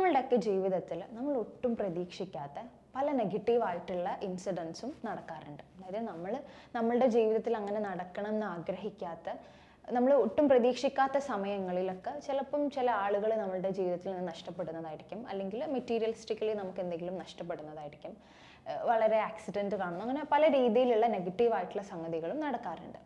നമ്മളുടെയൊക്കെ ജീവിതത്തിൽ നമ്മൾ ഒട്ടും പ്രതീക്ഷിക്കാത്ത പല നെഗറ്റീവായിട്ടുള്ള ഇൻസിഡൻസും നടക്കാറുണ്ട് അതായത് നമ്മൾ നമ്മളുടെ ജീവിതത്തിൽ അങ്ങനെ നടക്കണം എന്ന് ആഗ്രഹിക്കാത്ത നമ്മൾ ഒട്ടും പ്രതീക്ഷിക്കാത്ത സമയങ്ങളിലൊക്കെ ചിലപ്പം ചില ആളുകൾ നമ്മളുടെ ജീവിതത്തിൽ നിന്ന് നഷ്ടപ്പെടുന്നതായിരിക്കും അല്ലെങ്കിൽ മെറ്റീരിയലിസ്റ്റിക്കലി നമുക്ക് എന്തെങ്കിലും നഷ്ടപ്പെടുന്നതായിരിക്കും ഏഹ് വളരെ ആക്സിഡൻറ്റ് കാണുന്നു അങ്ങനെ പല രീതിയിലുള്ള നെഗറ്റീവായിട്ടുള്ള സംഗതികളും നടക്കാറുണ്ട്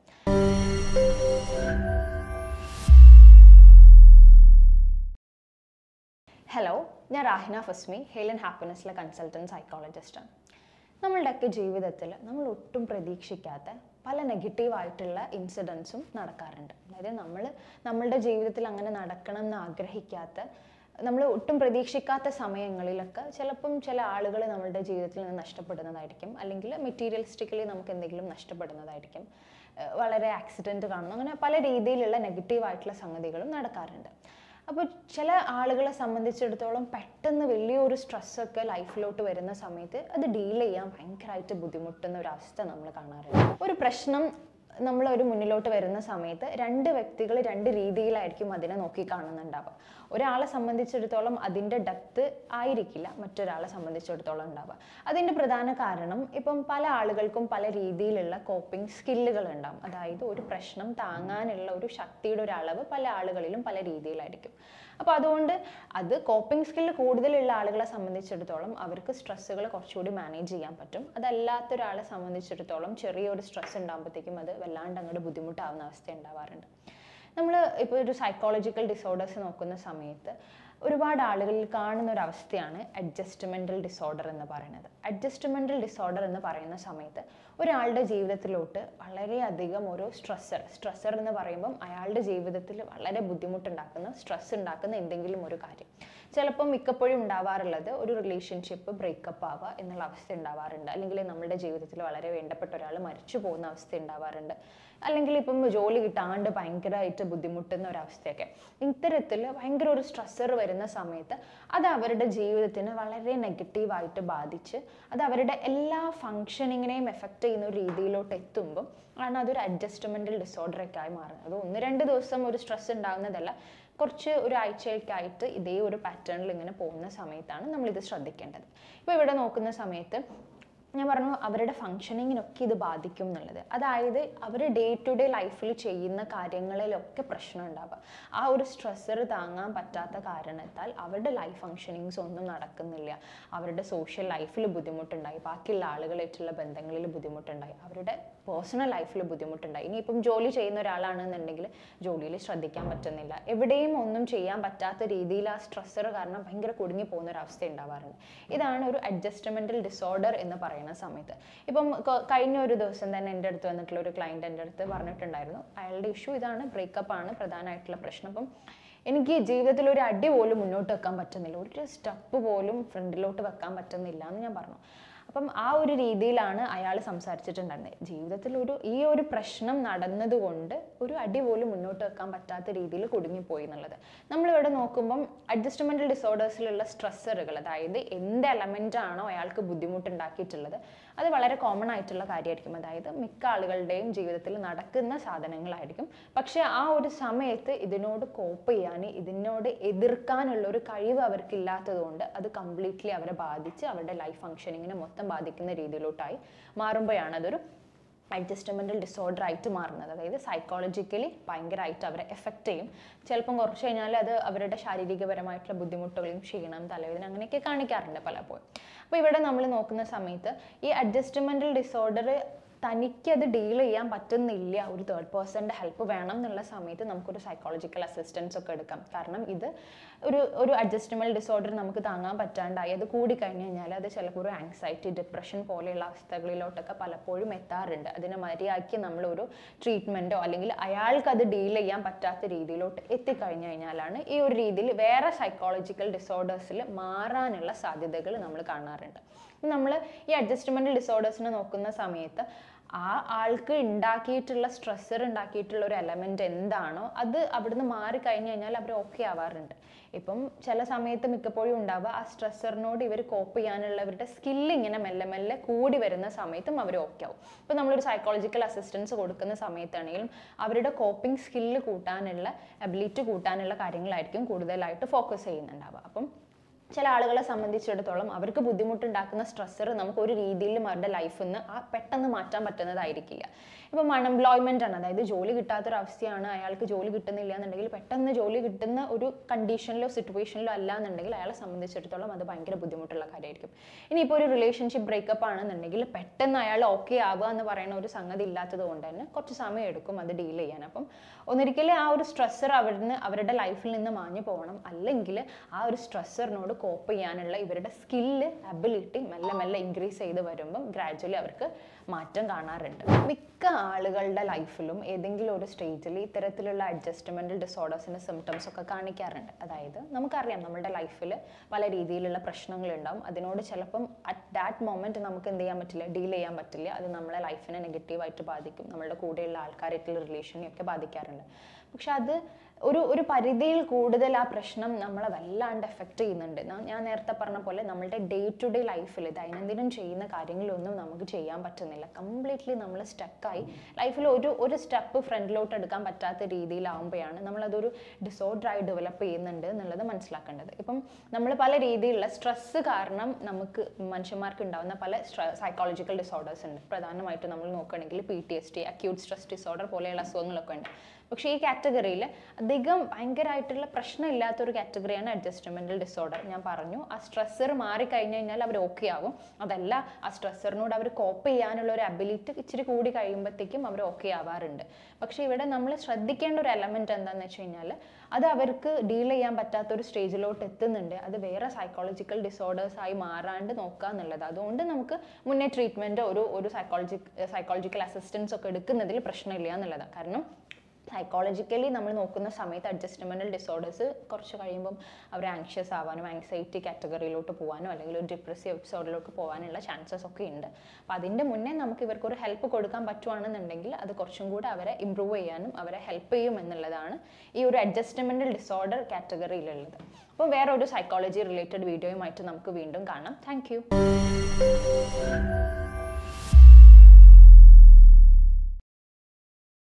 ഹലോ ഞാൻ റാഹിന ഫസ്മി ഹെയിലൻ ഹാപ്പിനെസ്സിലെ കൺസൾട്ടൻറ്റ് സൈക്കോളജിസ്റ്റാണ് നമ്മളുടെയൊക്കെ ജീവിതത്തിൽ നമ്മൾ ഒട്ടും പ്രതീക്ഷിക്കാത്ത പല നെഗറ്റീവായിട്ടുള്ള ഇൻസിഡൻസും നടക്കാറുണ്ട് അതായത് നമ്മൾ നമ്മളുടെ ജീവിതത്തിൽ അങ്ങനെ നടക്കണം എന്ന് ആഗ്രഹിക്കാത്ത നമ്മൾ ഒട്ടും പ്രതീക്ഷിക്കാത്ത സമയങ്ങളിലൊക്കെ ചിലപ്പം ചില ആളുകൾ നമ്മളുടെ ജീവിതത്തിൽ നിന്ന് നഷ്ടപ്പെടുന്നതായിരിക്കും അല്ലെങ്കിൽ മെറ്റീരിയലിസ്റ്റിക്കലി നമുക്ക് എന്തെങ്കിലും നഷ്ടപ്പെടുന്നതായിരിക്കും ഏഹ് വളരെ ആക്സിഡൻറ്റ് കാണുന്നു അങ്ങനെ പല രീതിയിലുള്ള നെഗറ്റീവായിട്ടുള്ള സംഗതികളും നടക്കാറുണ്ട് അപ്പോൾ ചില ആളുകളെ സംബന്ധിച്ചിടത്തോളം പെട്ടെന്ന് വലിയൊരു സ്ട്രെസ്സൊക്കെ ലൈഫിലോട്ട് വരുന്ന സമയത്ത് അത് ഡീൽ ചെയ്യാൻ ഭയങ്കരമായിട്ട് ബുദ്ധിമുട്ടുന്ന ഒരു അവസ്ഥ നമ്മൾ കാണാറുണ്ട് ഒരു പ്രശ്നം നമ്മൾ ഒരു മുന്നിലോട്ട് വരുന്ന സമയത്ത് രണ്ട് വ്യക്തികൾ രണ്ട് രീതിയിലായിരിക്കും അതിനെ നോക്കി കാണുന്നുണ്ടാവുക ഒരാളെ സംബന്ധിച്ചിടത്തോളം അതിൻ്റെ ഡെപ്ത് ആയിരിക്കില്ല മറ്റൊരാളെ സംബന്ധിച്ചിടത്തോളം ഉണ്ടാവുക അതിൻ്റെ പ്രധാന കാരണം ഇപ്പം പല ആളുകൾക്കും പല രീതിയിലുള്ള കോപ്പിംഗ് സ്കില്ലുകൾ ഉണ്ടാവും അതായത് ഒരു പ്രശ്നം താങ്ങാനുള്ള ഒരു ശക്തിയുടെ ഒരു അളവ് പല ആളുകളിലും പല രീതിയിലായിരിക്കും അപ്പോൾ അതുകൊണ്ട് അത് കോപ്പിംഗ് സ്കില്ല് കൂടുതലുള്ള ആളുകളെ സംബന്ധിച്ചിടത്തോളം അവർക്ക് സ്ട്രെസ്സുകൾ കുറച്ചുകൂടി മാനേജ് ചെയ്യാൻ പറ്റും അതല്ലാത്ത ഒരാളെ സംബന്ധിച്ചിടത്തോളം ചെറിയൊരു സ്ട്രെസ് ഉണ്ടാകുമ്പോഴത്തേക്കും അത് വല്ലാണ്ട് അങ്ങോട്ട് ബുദ്ധിമുട്ടാവുന്ന അവസ്ഥ ഉണ്ടാവാറുണ്ട് നമ്മൾ ഇപ്പോൾ ഒരു സൈക്കോളജിക്കൽ ഡിസോർഡേഴ്സ് നോക്കുന്ന സമയത്ത് ഒരുപാട് ആളുകളിൽ കാണുന്ന ഒരു അവസ്ഥയാണ് അഡ്ജസ്റ്റ്മെൻറ്റൽ ഡിസോർഡർ എന്ന് പറയുന്നത് അഡ്ജസ്റ്റ്മെൻറ്റൽ ഡിസോർഡർ എന്ന് പറയുന്ന സമയത്ത് ഒരാളുടെ ജീവിതത്തിലോട്ട് വളരെയധികം ഒരു സ്ട്രെസ്സർ സ്ട്രെസ്സർ എന്ന് പറയുമ്പം അയാളുടെ ജീവിതത്തിൽ വളരെ ബുദ്ധിമുട്ടുണ്ടാക്കുന്ന സ്ട്രെസ് ഉണ്ടാക്കുന്ന എന്തെങ്കിലും ഒരു കാര്യം ചിലപ്പം മിക്കപ്പോഴും ഉണ്ടാവാറുള്ളത് ഒരു റിലേഷൻഷിപ്പ് ബ്രേക്കപ്പ് ആവുക എന്നുള്ള അവസ്ഥ ഉണ്ടാവാറുണ്ട് അല്ലെങ്കിൽ നമ്മുടെ ജീവിതത്തിൽ വളരെ വേണ്ടപ്പെട്ട ഒരാൾ മരിച്ചു പോകുന്ന അവസ്ഥ ഉണ്ടാവാറുണ്ട് അല്ലെങ്കിൽ ഇപ്പം ജോലി കിട്ടാണ്ട് ഭയങ്കരമായിട്ട് ബുദ്ധിമുട്ടുന്ന ഒരവസ്ഥയൊക്കെ ഇത്തരത്തിൽ ഭയങ്കര ഒരു സ്ട്രെസ്സർ വരുന്ന സമയത്ത് അത് അവരുടെ ജീവിതത്തിന് വളരെ നെഗറ്റീവായിട്ട് ബാധിച്ച് അത് അവരുടെ എല്ലാ ഫങ്ഷനിങ്ങിനെയും എഫക്റ്റ് ചെയ്യുന്ന ഒരു രീതിയിലോട്ട് എത്തുമ്പം ആണ് അതൊരു അഡ്ജസ്റ്റ്മെൻറ്റൽ ഡിസോർഡറൊക്കെ ആയി മാറുന്നത് അത് ഒന്ന് രണ്ട് ദിവസം ഒരു സ്ട്രെസ് ഉണ്ടാകുന്നതല്ല കുറച്ച് ഒരു ആഴ്ചയൊക്കെയായിട്ട് ഇതേ ഒരു പാറ്റേണിൽ ഇങ്ങനെ പോകുന്ന സമയത്താണ് നമ്മളിത് ശ്രദ്ധിക്കേണ്ടത് ഇപ്പോൾ ഇവിടെ നോക്കുന്ന സമയത്ത് ഞാൻ പറഞ്ഞു അവരുടെ ഫങ്ഷനിങ്ങിനൊക്കെ ഇത് ബാധിക്കും എന്നുള്ളത് അതായത് അവർ ഡേ ടു ഡേ ലൈഫിൽ ചെയ്യുന്ന കാര്യങ്ങളിലൊക്കെ പ്രശ്നം ഉണ്ടാവുക ആ ഒരു സ്ട്രെസ്സർ താങ്ങാൻ പറ്റാത്ത കാരണത്താൽ അവരുടെ ലൈഫ് ഫങ്ഷനിങ്സ് ഒന്നും നടക്കുന്നില്ല അവരുടെ സോഷ്യൽ ലൈഫിൽ ബുദ്ധിമുട്ടുണ്ടായി ബാക്കിയുള്ള ആളുകളായിട്ടുള്ള ബന്ധങ്ങളിൽ ബുദ്ധിമുട്ടുണ്ടായി അവരുടെ പേഴ്സണൽ ലൈഫിൽ ബുദ്ധിമുട്ടുണ്ടായി ഇനിയിപ്പം ജോലി ചെയ്യുന്ന ഒരാളാണെന്നുണ്ടെങ്കിൽ ജോലിയിൽ ശ്രദ്ധിക്കാൻ പറ്റുന്നില്ല എവിടെയും ഒന്നും ചെയ്യാൻ പറ്റാത്ത രീതിയിൽ ആ സ്ട്രെസ്സർ കാരണം ഭയങ്കര കുടുങ്ങി പോകുന്ന ഒരു അവസ്ഥ ഉണ്ടാവാറുണ്ട് ഇതാണ് ഒരു അഡ്ജസ്റ്റ്മെൻറ്റൽ ഡിസോർഡർ എന്ന് പറയുന്ന സമയത്ത് ഇപ്പം ക- കഴിഞ്ഞ ഒരു ദിവസം തന്നെ എൻ്റെ അടുത്ത് വന്നിട്ടുള്ള ഒരു ക്ലയൻറ്റ് എൻ്റെ അടുത്ത് പറഞ്ഞിട്ടുണ്ടായിരുന്നു അയാളുടെ ഇഷ്യൂ ഇതാണ് ബ്രേക്കപ്പ് ആണ് പ്രധാനമായിട്ടുള്ള പ്രശ്നം അപ്പം എനിക്ക് ജീവിതത്തിൽ ഒരു അടി പോലും മുന്നോട്ട് വെക്കാൻ പറ്റുന്നില്ല ഒരു സ്റ്റെപ്പ് പോലും ഫ്രണ്ടിലോട്ട് വെക്കാൻ പറ്റുന്നില്ല എന്ന് ഞാൻ പറഞ്ഞു അപ്പം ആ ഒരു രീതിയിലാണ് അയാൾ സംസാരിച്ചിട്ടുണ്ടായിരുന്നത് ജീവിതത്തിൽ ഒരു ഈ ഒരു പ്രശ്നം നടന്നതുകൊണ്ട് ഒരു അടി പോലും മുന്നോട്ട് വെക്കാൻ പറ്റാത്ത രീതിയിൽ കുടുങ്ങിപ്പോയി എന്നുള്ളത് നമ്മളിവിടെ നോക്കുമ്പം അഡ്ജസ്റ്റ്മെൻറ്റൽ ഡിസോർഡേഴ്സിലുള്ള സ്ട്രെസ്സറുകൾ അതായത് എന്ത് എലമെൻ്റ് ആണോ അയാൾക്ക് ബുദ്ധിമുട്ടുണ്ടാക്കിയിട്ടുള്ളത് അത് വളരെ കോമൺ ആയിട്ടുള്ള കാര്യമായിരിക്കും അതായത് മിക്ക ആളുകളുടെയും ജീവിതത്തിൽ നടക്കുന്ന സാധനങ്ങളായിരിക്കും പക്ഷേ ആ ഒരു സമയത്ത് ഇതിനോട് കോപ്പ് ചെയ്യാൻ ഇതിനോട് എതിർക്കാനുള്ള ഒരു കഴിവ് അവർക്ക് ഇല്ലാത്തതുകൊണ്ട് അത് കംപ്ലീറ്റ്ലി അവരെ ബാധിച്ച് അവരുടെ ലൈഫ് ഫങ്ഷനിങ്ങിനെ മൊത്തം ബാധിക്കുന്ന രീതിയിലോട്ടായി മാറുമ്പോഴാണ് അതൊരു അഡ്ജസ്റ്റ്മെൻറ്റൽ ഡിസോർഡർ ആയിട്ട് മാറുന്നത് അതായത് സൈക്കോളജിക്കലി ഭയങ്കരമായിട്ട് അവരെ എഫക്റ്റ് ചെയ്യും ചിലപ്പം കുറച്ച് കഴിഞ്ഞാൽ അത് അവരുടെ ശാരീരികപരമായിട്ടുള്ള ബുദ്ധിമുട്ടുകളും ക്ഷീണം തലവേദന അങ്ങനെയൊക്കെ കാണിക്കാറുണ്ട് പലപ്പോഴും അപ്പോൾ ഇവിടെ നമ്മൾ നോക്കുന്ന സമയത്ത് ഈ അഡ്ജസ്റ്റ്മെൻറ്റൽ ഡിസോർഡർ തനിക്കത് ഡീൽ ചെയ്യാൻ പറ്റുന്നില്ല ഒരു തേർഡ് പേഴ്സൻ്റെ ഹെൽപ്പ് വേണം എന്നുള്ള സമയത്ത് നമുക്കൊരു സൈക്കോളജിക്കൽ അസിസ്റ്റൻസ് ഒക്കെ എടുക്കാം കാരണം ഇത് ഒരു ഒരു അഡ്ജസ്റ്റ്മെൻറ്റ് ഡിസോർഡർ നമുക്ക് താങ്ങാൻ പറ്റാണ്ടായി അത് കൂടി കഴിഞ്ഞ് കഴിഞ്ഞാൽ അത് ചിലപ്പോൾ ഒരു ആങ്സൈറ്റി ഡിപ്രഷൻ പോലെയുള്ള അവസ്ഥകളിലോട്ടൊക്കെ പലപ്പോഴും എത്താറുണ്ട് അതിനെ മര്യാദയ്ക്ക് നമ്മളൊരു ട്രീറ്റ്മെൻറ്റോ അല്ലെങ്കിൽ അയാൾക്ക് അത് ഡീൽ ചെയ്യാൻ പറ്റാത്ത രീതിയിലോട്ട് എത്തിക്കഴിഞ്ഞ് കഴിഞ്ഞാലാണ് ഈ ഒരു രീതിയിൽ വേറെ സൈക്കോളജിക്കൽ ഡിസോർഡേഴ്സിൽ മാറാനുള്ള സാധ്യതകൾ നമ്മൾ കാണാറുണ്ട് നമ്മൾ ഈ അഡ്ജസ്റ്റ്മെൻറ്റ് ഡിസോർഡേഴ്സിനെ നോക്കുന്ന സമയത്ത് ആ ആൾക്ക് ഉണ്ടാക്കിയിട്ടുള്ള സ്ട്രെസ്സർ ഉണ്ടാക്കിയിട്ടുള്ള ഒരു എലമെന്റ് എന്താണോ അത് അവിടുന്ന് മാറി കഴിഞ്ഞു കഴിഞ്ഞാൽ അവർ ഓക്കെ ആവാറുണ്ട് ഇപ്പം ചില സമയത്ത് മിക്കപ്പോഴും ഉണ്ടാവുക ആ സ്ട്രെസ്സറിനോട് ഇവർ കോപ്പ് ചെയ്യാനുള്ളവരുടെ സ്കില്ല് ഇങ്ങനെ മെല്ലെ മെല്ലെ കൂടി വരുന്ന സമയത്തും അവർ ഓക്കെ ആവും ഇപ്പം നമ്മളൊരു സൈക്കോളജിക്കൽ അസിസ്റ്റൻസ് കൊടുക്കുന്ന സമയത്താണെങ്കിലും അവരുടെ കോപ്പിംഗ് സ്കില്ല് കൂട്ടാനുള്ള അബിലിറ്റി കൂട്ടാനുള്ള കാര്യങ്ങളായിരിക്കും കൂടുതലായിട്ട് ഫോക്കസ് ചെയ്യുന്നുണ്ടാവുക അപ്പം ചില ആളുകളെ സംബന്ധിച്ചിടത്തോളം അവർക്ക് ബുദ്ധിമുട്ടുണ്ടാക്കുന്ന സ്ട്രെസ്സർ നമുക്ക് ഒരു രീതിയിലും അവരുടെ ലൈഫിൽ നിന്ന് ആ പെട്ടെന്ന് മാറ്റാൻ പറ്റുന്നതായിരിക്കില്ല ഇപ്പം അൺഎംപ്ലോയ്മെൻ്റ് ആണ് അതായത് ജോലി കിട്ടാത്തൊരവസ്ഥയാണ് അയാൾക്ക് ജോലി കിട്ടുന്നില്ല എന്നുണ്ടെങ്കിൽ പെട്ടെന്ന് ജോലി കിട്ടുന്ന ഒരു കണ്ടീഷനിലോ സിറ്റുവേഷനിലോ അല്ല എന്നുണ്ടെങ്കിൽ അയാളെ സംബന്ധിച്ചിടത്തോളം അത് ഭയങ്കര ബുദ്ധിമുട്ടുള്ള കാര്യമായിരിക്കും ഇനിയിപ്പോൾ ഒരു റിലേഷൻഷിപ്പ് ബ്രേക്കപ്പ് ആണെന്നുണ്ടെങ്കിൽ പെട്ടെന്ന് അയാൾ ഓക്കെ ആവുക എന്ന് പറയുന്ന ഒരു സംഗതി ഇല്ലാത്തത് കൊണ്ട് തന്നെ കുറച്ച് സമയം എടുക്കും അത് ഡീൽ ചെയ്യാൻ അപ്പം ഒന്നിരിക്കലും ആ ഒരു സ്ട്രെസ്സർ അവിടുന്ന് അവരുടെ ലൈഫിൽ നിന്ന് മാഞ്ഞു പോകണം അല്ലെങ്കിൽ ആ ഒരു സ്ട്രെസ്സറിനോട് കോപ്പ് ചെയ്യാനുള്ള ഇവരുടെ സ്കില്ല് അബിലിറ്റി മെല്ലെ മെല്ലെ ഇൻക്രീസ് ചെയ്ത് വരുമ്പം ഗ്രാജ്വലി അവർക്ക് മാറ്റം കാണാറുണ്ട് മിക്ക ആളുകളുടെ ലൈഫിലും ഏതെങ്കിലും ഒരു സ്റ്റേജിൽ ഇത്തരത്തിലുള്ള അഡ്ജസ്റ്റ്മെൻറ്റൽ ഡിസോർഡേഴ്സിൻ്റെ സിംറ്റംസ് ഒക്കെ കാണിക്കാറുണ്ട് അതായത് നമുക്കറിയാം നമ്മുടെ ലൈഫിൽ പല രീതിയിലുള്ള പ്രശ്നങ്ങളുണ്ടാവും അതിനോട് ചിലപ്പം അറ്റ് ദാറ്റ് മൊമെൻറ്റ് നമുക്ക് എന്ത് ചെയ്യാൻ പറ്റില്ല ഡീൽ ചെയ്യാൻ പറ്റില്ല അത് നമ്മളെ ലൈഫിനെ നെഗറ്റീവായിട്ട് ബാധിക്കും നമ്മളുടെ കൂടെയുള്ള ആൾക്കാരായിട്ടുള്ള റിലേഷനെയൊക്കെ ബാധിക്കാറുണ്ട് പക്ഷെ അത് ഒരു ഒരു പരിധിയിൽ കൂടുതൽ ആ പ്രശ്നം നമ്മളെ വല്ലാണ്ട് എഫക്റ്റ് ചെയ്യുന്നുണ്ട് ന- ഞാൻ നേരത്തെ പറഞ്ഞ പോലെ നമ്മളുടെ ഡേ ടു ഡേ ലൈഫിൽ ദൈനംദിനം ചെയ്യുന്ന കാര്യങ്ങളൊന്നും നമുക്ക് ചെയ്യാൻ പറ്റുന്നില്ല കംപ്ലീറ്റ്ലി നമ്മൾ സ്റ്റക്കായി ലൈഫിൽ ഒരു ഒരു സ്റ്റെപ്പ് ഫ്രണ്ടിലോട്ട് എടുക്കാൻ പറ്റാത്ത രീതിയിലാവുമ്പോഴാണ് നമ്മളതൊരു ഡിസോർഡറായി ഡെവലപ്പ് ചെയ്യുന്നുണ്ട് എന്നുള്ളത് മനസ്സിലാക്കേണ്ടത് ഇപ്പം നമ്മൾ പല രീതിയിലുള്ള സ്ട്രെസ്സ് കാരണം നമുക്ക് മനുഷ്യന്മാർക്ക് ഉണ്ടാകുന്ന പല സൈക്കോളജിക്കൽ ഡിസോർഡേഴ്സ് ഉണ്ട് പ്രധാനമായിട്ടും നമ്മൾ നോക്കുകയാണെങ്കിൽ P T S D acute stress disorder പോലെയുള്ള അസുഖങ്ങളൊക്കെ ഉണ്ട് പക്ഷേ ഈ കാറ്റഗറിയിൽ അധികം ഭയങ്കരമായിട്ടുള്ള പ്രശ്നമില്ലാത്തൊരു കാറ്റഗറിയാണ് അഡ്ജസ്റ്റ്മെൻറ്റൽ ഡിസോർഡർ ഞാൻ പറഞ്ഞു ആ സ്ട്രെസ്സർ മാറിക്കഴിഞ്ഞ് കഴിഞ്ഞാൽ അവർ ഓക്കെ ആവും അതല്ല ആ സ്ട്രെസ്സറിനോട് അവർ കോപ്പ് ചെയ്യാനുള്ള ഒരു അബിലിറ്റി ഇച്ചിരി കൂടി കഴിയുമ്പോഴത്തേക്കും അവർ ഓക്കെ ആവാറുണ്ട് പക്ഷേ ഇവിടെ നമ്മൾ ശ്രദ്ധിക്കേണ്ട ഒരു എലമെൻറ്റ് എന്താണെന്ന് വെച്ച് കഴിഞ്ഞാൽ അത് അവർക്ക് ഡീൽ ചെയ്യാൻ പറ്റാത്ത ഒരു സ്റ്റേജിലോട്ട് എത്തുന്നുണ്ട് അത് വേറെ സൈക്കോളജിക്കൽ ഡിസോർഡേഴ്സ് ആയി മാറാണ്ട് നോക്കുക എന്നുള്ളത് അതുകൊണ്ട് നമുക്ക് മുന്നേ ട്രീറ്റ്മെൻറ്റ് ഒരു ഒരു സൈക്കോളജി സൈക്കോളജിക്കൽ അസിസ്റ്റൻസ് ഒക്കെ എടുക്കുന്നതിൽ പ്രശ്നമില്ല എന്നുള്ളതാണ് കാരണം സൈക്കോളജിക്കലി നമ്മൾ നോക്കുന്ന സമയത്ത് അഡ്ജസ്റ്റ്മെൻറ്റൽ ഡിസോർഡേഴ്സ് കുറച്ച് കഴിയുമ്പം അവർ ആങ്ഷ്യസ് ആവാനും ആങ്സൈറ്റി കാറ്റഗറിയിലോട്ട് പോകാനോ അല്ലെങ്കിൽ ഒരു ഡിപ്രസീവ് എപ്പിസോഡിലോട്ട് പോകാനുള്ള ചാൻസസ് ഒക്കെ ഉണ്ട് അപ്പോൾ അതിൻ്റെ മുന്നേ നമുക്ക് ഇവർക്ക് ഒരു ഹെൽപ്പ് കൊടുക്കാൻ പറ്റുവാണെന്നുണ്ടെങ്കിൽ അത് കുറച്ചും കൂടെ അവരെ ഇമ്പ്രൂവ് ചെയ്യാനും അവരെ ഹെൽപ്പ് ചെയ്യും എന്നുള്ളതാണ് ഈ ഒരു അഡ്ജസ്റ്റ്മെൻറ്റൽ ഡിസോർഡർ കാറ്റഗറിയിലുള്ളത് അപ്പോൾ വേറെ ഒരു സൈക്കോളജി റിലേറ്റഡ് വീഡിയോയുമായിട്ട് നമുക്ക് വീണ്ടും കാണാം താങ്ക്